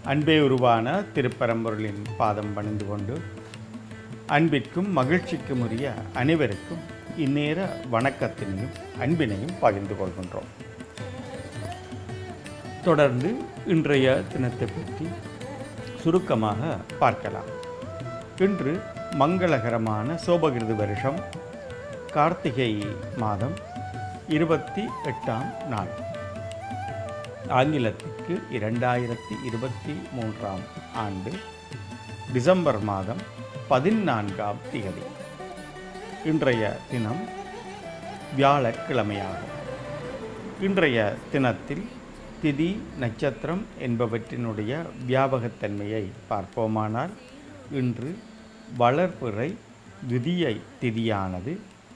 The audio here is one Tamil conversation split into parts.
அன்பே உருவான திருப்பரம்பொருளின் பாதம் பணிந்து கொண்டு அன்பிற்கும் மகிழ்ச்சிக்கும் உரிய அனைவருக்கும் இந்நேர வணக்கத்தினையும் அன்பினையும் பகிர்ந்து கொள்கின்றோம் தொடர்ந்து இன்றைய தினத்தை பற்றி சுருக்கமாக பார்க்கலாம் இன்று மங்களகரமான சோபகிருது வருஷம் கார்த்திகை மாதம் இருபத்தி எட்டாம் நாள் ஆங்கிலத்திற்கு இரண்டாயிரத்தி இருபத்தி மூன்றாம் ஆண்டு டிசம்பர் மாதம் பதினான்காம் திகதி இன்றைய தினம் வியாழக்கிழமையாகும் இன்றைய தினத்தில் திதி நட்சத்திரம் என்பவற்றினுடைய வியாபகத்தன்மையை பார்ப்போமானால் இன்று வளர்பிறை துதியை திதியானது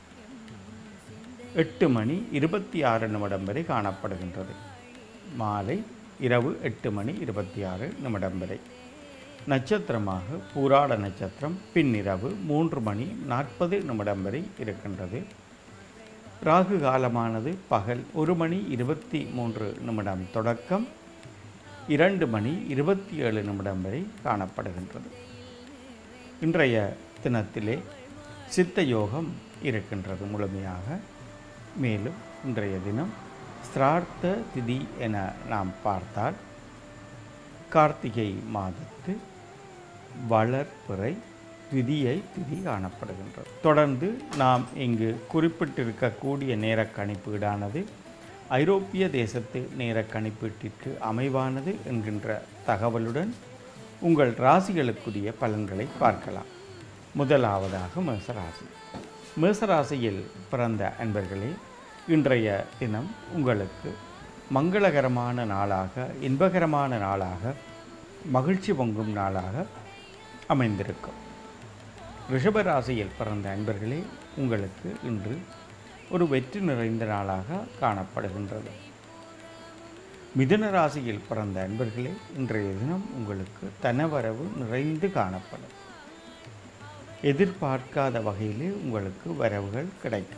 எட்டு மணி இருபத்தி ஆறு நிமிடம் வரை காணப்படுகின்றது மாலை இரவு எட்டு மணி இருபத்தி ஆறு நிமிடம் வரை நட்சத்திரமாக பூராட நட்சத்திரம் பின்னிரவு மூன்று மணி நாற்பது நிமிடம் வரை இருக்கின்றது ராகு காலமானது பகல் ஒரு மணி இருபத்தி மூன்று நிமிடம் தொடக்கம் இரண்டு மணி இருபத்தி ஏழு நிமிடம் வரை காணப்படுகின்றது இன்றைய தினத்திலே சித்த யோகம் இருக்கின்றது முழுமையாக மேலும் இன்றைய தினம் ஸ்ரார்த்த திதி என நாம் பார்த்தால் கார்த்திகை மாதத்து வளர்பிறை திதியை திதி காணப்படுகின்றது தொடர்ந்து நாம் இங்கு குறிப்பிட்டிருக்கக்கூடிய நேர கணிப்பீடானது ஐரோப்பிய தேசத்து நேர கணிப்பீட்டிற்கு அமைவானது என்கின்ற தகவலுடன் உங்கள் ராசிகளுக்குரிய பலன்களை பார்க்கலாம் முதலாவதாக மேசராசி மேசராசியில் பிறந்த அன்பர்களே இன்றைய தினம் உங்களுக்கு மங்களகரமான நாளாக இன்பகரமான நாளாக மகிழ்ச்சி பொங்கும் நாளாக அமைந்திருக்கும் ரிஷபராசியில் பிறந்த அன்பர்களே உங்களுக்கு இன்று ஒரு வெற்றி நிறைந்த நாளாக காணப்படுகின்றது மிதுன ராசியில் பிறந்த அன்பர்களே இன்றைய தினம் உங்களுக்கு தனவரவு நிறைந்து காணப்படும் எதிர்பார்க்காத வகையிலே உங்களுக்கு வரவுகள் கிடைக்கும்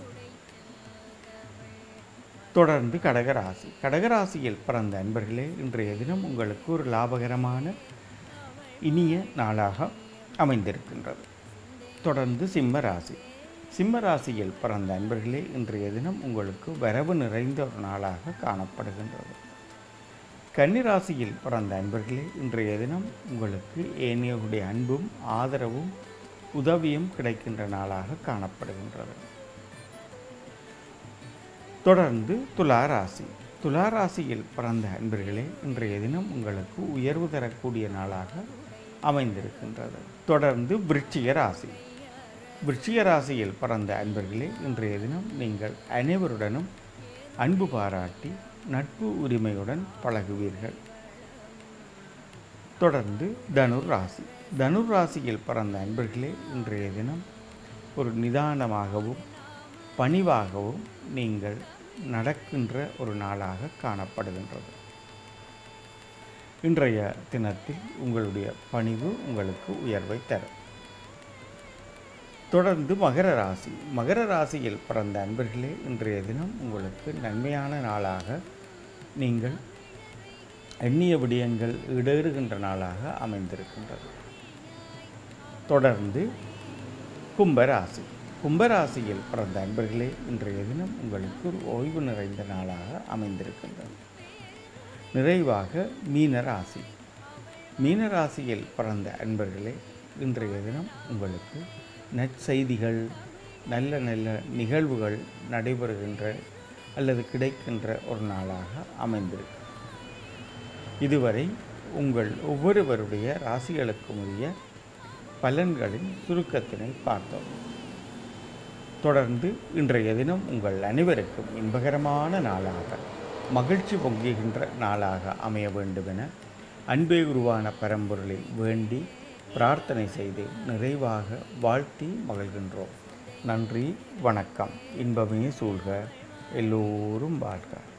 தொடர்ந்து கடகராசி கடகராசியில் பிறந்த அன்பர்களே இன்றைய தினம் உங்களுக்கு ஒரு லாபகரமான இனிய நாளாக அமைந்திருக்கின்றது தொடர்ந்து சிம்ம ராசி சிம்ம ராசியில் பிறந்த அன்பர்களே இன்றைய தினம் உங்களுக்கு வரவு நிறைந்த ஒரு நாளாக காணப்படுகின்றது கன்னிராசியில் பிறந்த அன்பர்களே இன்றைய தினம் உங்களுக்கு ஏனையவருடைய அன்பும் ஆதரவும் உதவியும் கிடைக்கின்ற நாளாக காணப்படுகின்றது தொடர்ந்து துலா ராசி துலா ராசியில் பிறந்த அன்பர்களே இன்றைய தினம் உங்களுக்கு உயர்வு தரக்கூடிய நாளாக அமைந்திருக்கின்றது தொடர்ந்து விருச்சிக ராசி விருச்சிக ராசியில் பிறந்த அன்பர்களே இன்றைய தினம் நீங்கள் அனைவருடனும் அன்பு பாராட்டி நட்பு உரிமையுடன் பழகுவீர்கள் தொடர்ந்து தனுர் ராசி தனுர் ராசியில் பிறந்த அன்பர்களே இன்றைய தினம் ஒரு நிதானமாகவும் பணிவாகவும் நீங்கள் நடக்கின்ற ஒரு நாளாக காணப்படுகின்றது இன்றைய தினத்தில் உங்களுடைய பணிவு உங்களுக்கு உயர்வை தரும் தொடர்ந்து மகர ராசி மகர ராசியில் பிறந்த அன்பர்களே இன்றைய தினம் உங்களுக்கு நன்மையான நாளாக நீங்கள் எண்ணிய விடயங்கள் இடேறுகின்ற நாளாக அமைந்திருக்கின்றது தொடர்ந்து கும்பராசி கும்பராசியில் பிறந்த அன்பர்களே இன்றைய தினம் உங்களுக்கு ஒரு ஓய்வு நிறைந்த நாளாக அமைந்திருக்கின்றது நிறைவாக மீனராசி மீனராசியில் பிறந்த அன்பர்களே இன்றைய தினம் உங்களுக்கு நற்செய்திகள் நல்ல நல்ல நிகழ்வுகள் நடைபெறுகின்ற அல்லது கிடைக்கின்ற ஒரு நாளாக அமைந்திருக்கு இதுவரை உங்கள் ஒவ்வொருவருடைய ராசிகளுக்கும் உரிய பலன்களின் சுருக்கத்தினை பார்த்தோம் தொடர்ந்து இன்றைய தினம் உங்கள் அனைவருக்கும் இன்பகரமான நாளாக மகிழ்ச்சி பொங்குகின்ற நாளாக அமைய வேண்டுமென அன்பே உருவான பரம்பொருளில் வேண்டி பிரார்த்தனை செய்து நிறைவாக வாழ்த்தி மகிழ்கின்றோம் நன்றி வணக்கம் இன்பமே சூழ்க எல்லோரும் வாழ்க